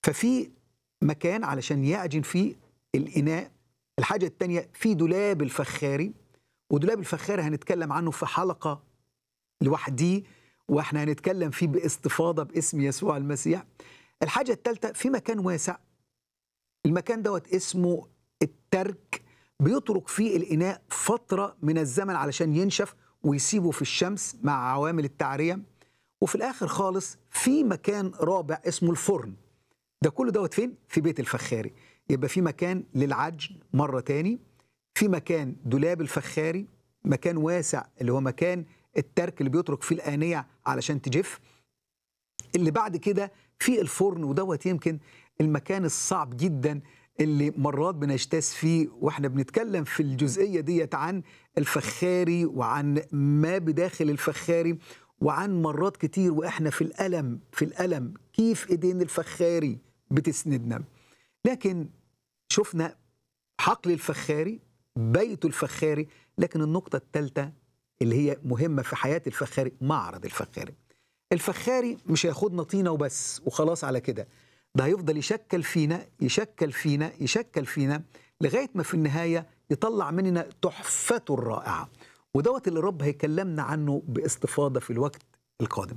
ففي مكان علشان يعجن فيه الإناء الحاجة التانية في دولاب الفخاري ودولاب الفخاري هنتكلم عنه في حلقة لوحديه واحنا هنتكلم فيه باستفاضة باسم يسوع المسيح الحاجة الثالثة في مكان واسع المكان دوت اسمه الترك بيترك فيه الإناء فترة من الزمن علشان ينشف ويسيبه في الشمس مع عوامل التعرية وفي الآخر خالص في مكان رابع اسمه الفرن ده كله دوت فين؟ في بيت الفخاري يبقى في مكان للعجن مرة تاني في مكان دولاب الفخاري مكان واسع اللي هو مكان الترك اللي بيترك فيه الآنية علشان تجف اللي بعد كده في الفرن ودوت يمكن المكان الصعب جدا اللي مرات بنجتاز فيه واحنا بنتكلم في الجزئية ديت عن الفخاري وعن ما بداخل الفخاري وعن مرات كتير واحنا في الألم في الألم كيف ايدين الفخاري بتسندنا لكن شفنا حقل الفخاري بيت الفخاري لكن النقطة الثالثة اللي هي مهمة في حياة الفخاري معرض الفخاري الفخاري مش هياخدنا طينة وبس وخلاص على كده ده هيفضل يشكل فينا يشكل فينا يشكل فينا لغاية ما في النهاية يطلع مننا تحفته الرائعة ودوت اللي الرب هيكلمنا عنه باستفاضة في الوقت القادم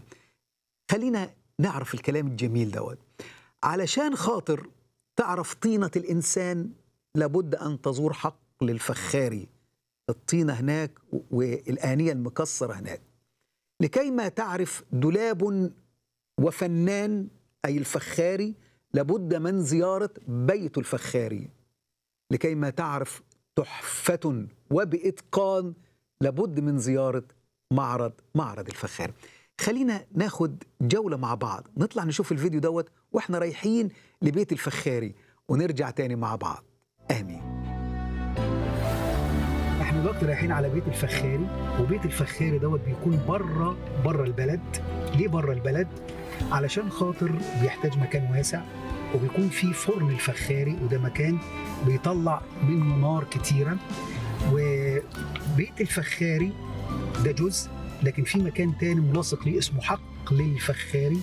خلينا نعرف الكلام الجميل دوت علشان خاطر تعرف طينة الإنسان لابد أن تزور حقل الفخاري الطينة هناك والآنية المكسرة هناك لكي ما تعرف دولاب وفنان أي الفخاري لابد من زيارة بيت الفخاري لكي ما تعرف تحفة وبإتقان لابد من زيارة معرض معرض الفخاري خلينا ناخد جولة مع بعض نطلع نشوف الفيديو دوت واحنا رايحين لبيت الفخاري ونرجع تاني مع بعض آمين احنا دلوقتي رايحين على بيت الفخاري وبيت الفخاري دوت بيكون بره بره البلد ليه بره البلد علشان خاطر بيحتاج مكان واسع وبيكون فيه فرن الفخاري وده مكان بيطلع منه نار كتيرة وبيت الفخاري ده جزء لكن في مكان تاني ملاصق ليه اسمه حقل الفخاري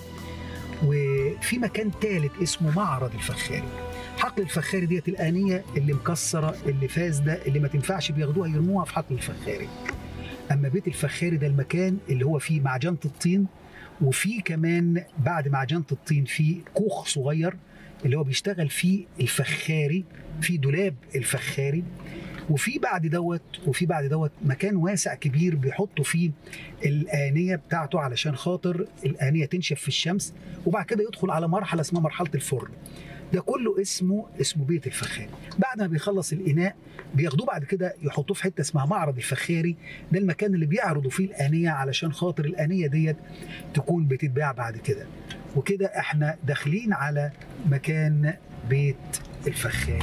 وفي مكان ثالث اسمه معرض الفخاري حقل الفخاري ديت الآنية اللي مكسرة اللي فاسدة اللي ما تنفعش بياخدوها يرموها في حقل الفخاري أما بيت الفخاري ده المكان اللي هو فيه معجنة الطين وفي كمان بعد معجنة الطين في كوخ صغير اللي هو بيشتغل فيه الفخاري في دولاب الفخاري وفي بعد دوت وفي بعد دوت مكان واسع كبير بيحطوا فيه الآنية بتاعته علشان خاطر الآنية تنشف في الشمس وبعد كده يدخل على مرحلة اسمها مرحلة الفرن ده كله اسمه اسمه بيت الفخاري بعد ما بيخلص الإناء بياخدوه بعد كده يحطوه في حتة اسمها معرض الفخاري ده المكان اللي بيعرضوا فيه الآنية علشان خاطر الآنية ديت تكون بتتباع بعد كده وكده احنا داخلين على مكان بيت الفخاري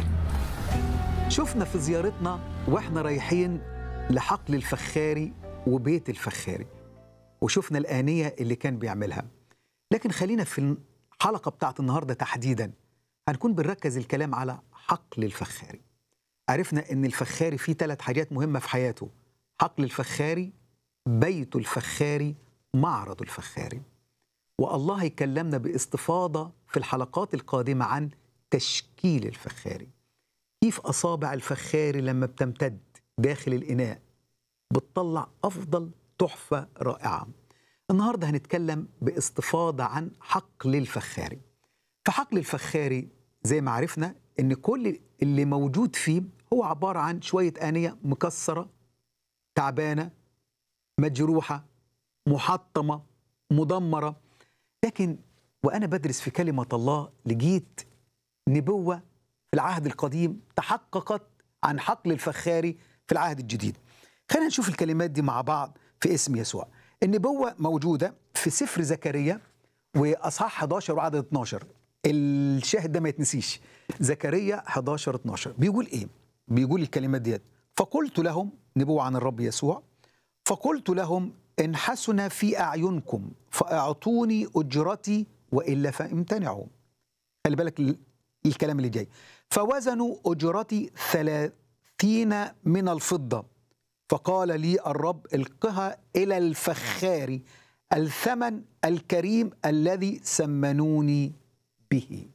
شفنا في زيارتنا واحنا رايحين لحقل الفخاري وبيت الفخاري وشفنا الآنية اللي كان بيعملها لكن خلينا في الحلقة بتاعت النهاردة تحديدا هنكون بنركز الكلام على حقل الفخاري عرفنا ان الفخاري فيه ثلاث حاجات مهمة في حياته حقل الفخاري بيت الفخاري معرض الفخاري والله هيكلمنا باستفاضة في الحلقات القادمة عن تشكيل الفخاري كيف أصابع الفخاري لما بتمتد داخل الإناء بتطلع أفضل تحفة رائعة النهاردة هنتكلم باستفاضة عن حقل الفخاري فحقل الفخاري زي ما عرفنا ان كل اللي موجود فيه هو عبارة عن شوية آنية مكسرة تعبانة مجروحة محطمة مدمرة لكن وأنا بدرس في كلمة الله لقيت نبوة في العهد القديم تحققت عن حقل الفخاري في العهد الجديد خلينا نشوف الكلمات دي مع بعض في اسم يسوع النبوة موجودة في سفر زكريا وأصحاح 11 وعدد 12 الشاهد ده ما يتنسيش زكريا 11 12 بيقول ايه بيقول الكلمات ديت فقلت لهم نبوة عن الرب يسوع فقلت لهم إن حسن في أعينكم فأعطوني أجرتي وإلا فامتنعوا خلي بالك الكلام اللي جاي فوزنوا أجرتي ثلاثين من الفضة فقال لي الرب القها إلى الفخار الثمن الكريم الذي سمنوني به